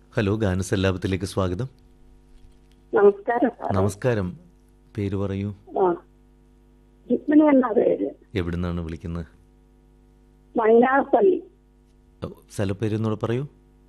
Hello ഗാനസല്ലാപത്തിലേക്ക് സ്വാഗതം നമസ്കാരം sir നമസ്കാരം പേര് പറയൂ ആ രുക്മിണി എന്നാ പേര് എവിടുന്നാണ് വിളിക്കുന്നത് മൈനാടപ്പള്ളി ഓ, സ്ഥലപ്പേര് എന്നൂടെ പറയൂ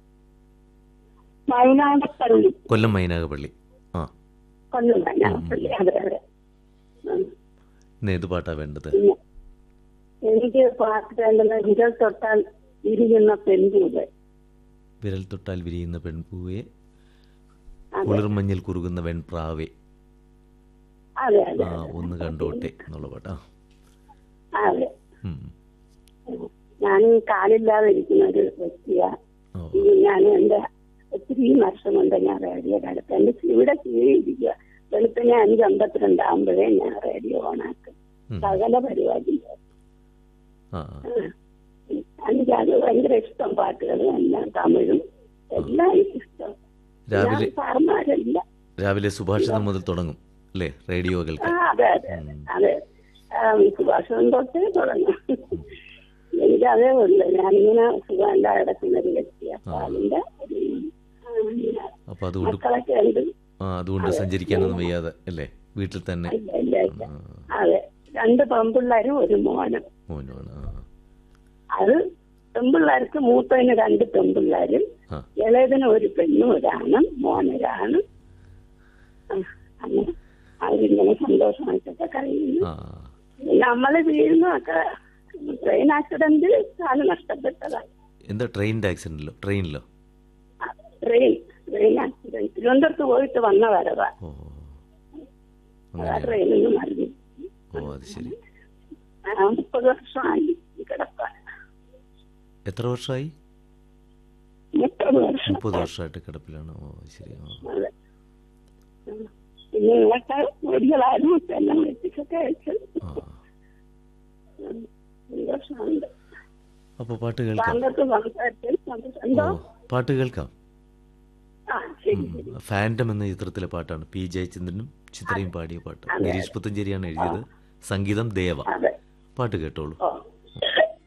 മൈനാടപ്പള്ളി കൊല്ലം മൈനാഗപ്പള്ളി ആ കൊല്ലം മൈനാടപ്പള്ളി അതെ അതെ ഉം. ഇന്ന് ഏത് പാട്ടാ വേണ്ടത് പിന്നെ എനിക്ക് പാട്ട് വേണ്ടുന്ന വിരൽ തൊട്ടാൽ ഇരിക്കുന്ന പെൺപൂവ് വിരൽ തൊട്ടാൽ വിരിയുന്ന പെൺപൂവെ അതെ കുളിർമഞ്ഞിൽ കുറുകുന്ന വെൺപ്രാവെ അതെ അതെ ആ ഒന്ന് കണ്ടോട്ടെ എന്നുള്ള പാട്ടാ അതെ ഉം. ഞാൻ കാലില്ലാതെ ഇരിക്കുന്ന ഒരു വ്യക്തിയാ ഓ ഞാൻ എന്റെ ഒത്തിരി വർഷം കൊണ്ട് ഞാൻ റേഡിയോ അടുത്ത് എന്റെ ഇവിടെ കീഴിരിക്കുക വെളുപ്പിനെ അഞ്ച് അമ്പത്തിരണ്ടാകുമ്പോഴേ ഞാൻ റേഡിയോ ഓണാക്കും ഉം. സകല പരിപാടി ആ എനിക്ക് അത് ഭയങ്കര ഇഷ്ടം പാട്ടുകളും എല്ലാം തമിഴും എല്ലാം എനിക്കിഷ്ടം രാവിലെ ഞാൻ സാർമാരെല്ലാം രാവിലെ സുഭാഷിതം മുതൽ തുടങ്ങും അല്ലേ റേഡിയോ ആ കേൾക്കാൻ അതെ അതെ ഉം. അതെ ആ, സുഭാഷണം തൊട്ടേ തുടങ്ങും എനിക്കതേ ഉള്ളു ഞാനിങ്ങനെ സുഖമല്ല കിടക്കുന്ന ഒരു വ്യക്തി അപ്പൊ ആ. അതിന്റെ ഒരു, ആ, ഇങ്ങനെ അപ്പൊ അതുകൊണ്ട് മക്കളൊക്കെ ഉണ്ട് ആ അതുകൊണ്ട് സഞ്ചരിക്കാനൊന്നും വയ്യാതെ അല്ലേ വീട്ടിൽ തന്നെ ഇല്ല ഇല്ല ഇല്ല ആ, അതെ രണ്ട് പെൺപിള്ളേരും ഒരു മോനും മോനുമാണ് ആ അത് പെൺപിള്ളേർക്ക് മൂത്തതിന് രണ്ട് പെൺപിള്ളേരും ആ ഇളയതിന് ഒരു പെണ്ണും ഒരാണും മോനൊരാണും ആ, അങ്ങനെ അവരിങ്ങനെ സന്തോഷമായിട്ടൊക്കെ കഴിയുന്നു ആ നമ്മള് വീഴുന്നൊക്കെ ട്രെയിൻ ആക്സിഡന്റ് കാല് നഷ്ടപ്പെട്ടതാ എന്താ ട്രെയിനിന്റെ ആക്സിഡന്റിലോ ട്രെയിനിലോ ആ, ട്രെയിൻ ട്രെയിൻ ആക്സിഡന്റ് തിരുവനന്തപുരത്ത് പോയിട്ട് വന്ന വരവാ ഓ ആ അങ്ങനെയാണ് ട്രെയിനിൽ നിന്ന് മറിഞ്ഞു ഓ അത് ശരി ആ, മുപ്പത് വർഷമായി കിടപ്പാൻ എത്ര വർഷമായി മുപ്പത് വർഷം മുപ്പത് വർഷമായിട്ട് കിടപ്പിലാണ് ഓ അത് ശരി ആ അതെ ഉം. പിന്നെ ഇങ്ങനത്തെ മെഡിക്കലായിരുന്നു എല്ലാം എത്തിച്ചൊക്കെ അയച്ചു ആ സന്തോഷമുണ്ട് അപ്പോൾ പാട്ട് കേൾക്കാം താങ്കൾക്ക് സംസാരിച്ചു സന്തോഷം. എന്തോ ഓ പാട്ട് കേൾക്കാം ആ ശരി ശരി ഫാൻറ്റം എന്ന ചിത്രത്തിലെ പാട്ടാണ് പി ജയചന്ദ്രനും ചിത്രയും പാടിയ പാട്ട് ഗിരീഷ് പുത്തഞ്ചേരിയാണ് എഴുതിയത് സംഗീതം ദേവ അതെ പാട്ട് കേട്ടോളൂ ഓ